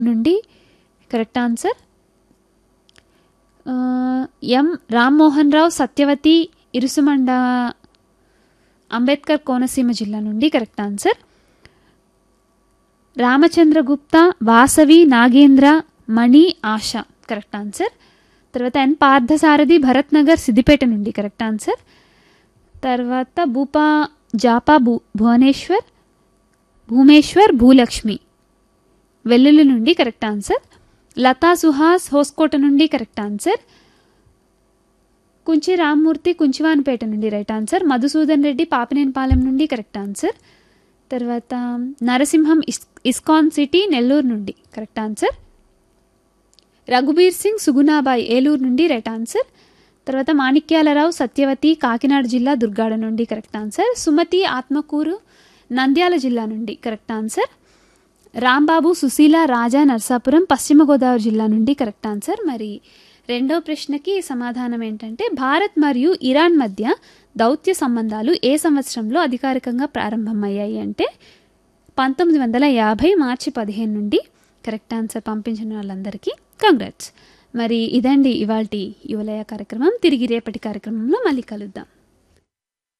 నుండి correct answer ఆ, ఎం రామ్మోహన్ రావు సత్యవతి ఇరుసుమండ అంబేద్కర్ కోనసీమ జిల్లా నుండి correct answer Ramachandragupta Vasavi Nagendra Mani Asha correct answer తర్వాత ఎన్ పార్థసారథి భరత్ నగర్ సిద్దిపేట నుండి కరెక్ట్ ఆన్సర్ తర్వాత భూపా జాపా భూ భువనేశ్వర్ భూమేశ్వర్ భూలక్ష్మి వెల్లుల్లి నుండి కరెక్ట్ ఆన్సర్ లతా సుహాస్ హోస్కోట నుండి కరెక్ట్ ఆన్సర్ కుంచి రామ్మూర్తి కుంచివానిపేట నుండి రైట్ ఆన్సర్ మధుసూదన్ రెడ్డి పాపినేనిపాలెం నుండి కరెక్ట్ ఆన్సర్ తర్వాత నరసింహం ఇస్ ఇస్కాన్ సిటీ నెల్లూరు నుండి కరెక్ట్ ఆన్సర్ రఘుబీర్ సింగ్ సుగుణాబాయ్ ఏలూరు నుండి రైట్ ఆన్సర్ తర్వాత మాణిక్యాలరావు సత్యవతి కాకినాడ జిల్లా దుర్గాడ నుండి కరెక్ట్ ఆన్సర్ సుమతి ఆత్మకూరు నంద్యాల జిల్లా నుండి కరెక్ట్ ఆన్సర్ రాంబాబు సుశీల రాజా నర్సాపురం పశ్చిమ గోదావరి జిల్లా నుండి కరెక్ట్ ఆన్సర్ మరి రెండో ప్రశ్నకి సమాధానం ఏంటంటే భారత్ మరియు ఇరాన్ మధ్య దౌత్య సంబంధాలు ఏ సంవత్సరంలో అధికారికంగా ప్రారంభమయ్యాయి అంటే పంతొమ్మిది వందల యాభై మార్చి పదిహేను నుండి కరెక్ట్ ఆన్సర్ పంపించిన వాళ్ళందరికీ కంగ్రాట్స్ మరి ఇదండి ఇవాల్టి యువలయ కార్యక్రమం తిరిగి రేపటి కార్యక్రమంలో మళ్ళీ కలుద్దాం